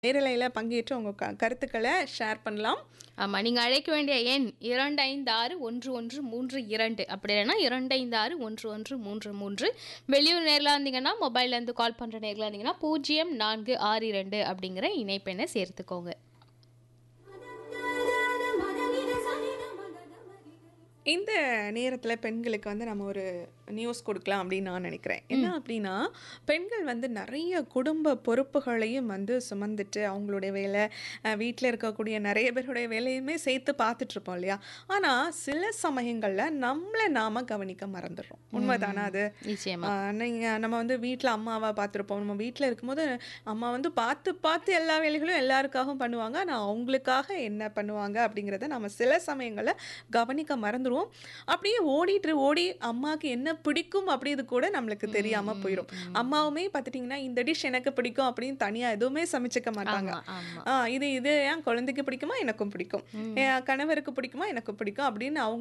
நேரலையில பங்கேற்று உங்க க கருத்துக்களை ஷேர் பண்ணலாம். ஆமா. நீங்க அழைக்க வேண்டிய எண் 256113 அப்படி இல்லைன்னா 256113 வெளியூர் நேர்ல இருந்தீங்கன்னா மொபைல்ல இருந்து கால் பண்ற நேர்ல இருந்தீங்கன்னா 0462 அப்படிங்கிற இணைப்பெண்ணை சேர்த்துக்கோங்க. இந்த நேரத்துல பெண்களுக்கு வந்து நம்ம ஒரு நியூஸ் கொடுக்கலாம் அப்படின்னு நான் நினைக்கிறேன். என்ன ம். அப்படின்னா, பெண்கள் வந்து நெறைய குடும்ப பொறுப்புகளையும் வந்து சுமந்துட்டு அவங்களுடைய வேலை, அ வீட்ல இருக்கக்கூடிய நெறைய பேருடைய வேலையுமே சேர்த்து பார்த்துட்ருப்போம் இல்லையா? ஆனா, சில சமயங்கள்ல நம்மள நாம கவனிக்க மறந்துடுறோம். உண்மைதானா ம். அது? நிச்சயமா. ஆ நீங்க நம்ம வந்து வீட்ல அம்மாவா பார்த்துருப்போம். நம்ம வீட்ல இருக்கும்போது, அம்மா வந்து பார்த்து பார்த்து எல்லா வேலைகளும் எல்லாருக்காகவும் பண்ணுவாங்க. ஆனா, அவங்களுக்காக என்ன பண்ணுவாங்க அப்படிங்கிறத நம்ம சில சமயங்கள்ல கவனிக்க மறந்துருவோம். அப்படியே ஓடிட்டு ஓடி அம்மாக்கு என்ன பிடிக்கும் அப்படிது கூட நம்மளுக்கு ம், தெரியாம ம், போயிரும். ம். அம்மாவுமே பார்த்துட்டீங்கன்னா, இந்த டிஷ் எனக்கு பிடிக்கும் அப்படின்னு தனியா எதுவுமே சமைச்சுக்க மாட்டாங்க. ஆமா, ஆமா. ஆ இது இது என் குழந்தைக்கு பிடிக்குமா? எனக்கும் பிடிக்கும். ம். என் கணவருக்கு பிடிக்குமா? எனக்கும் பிடிக்கும் அப்படின்னு அவங்க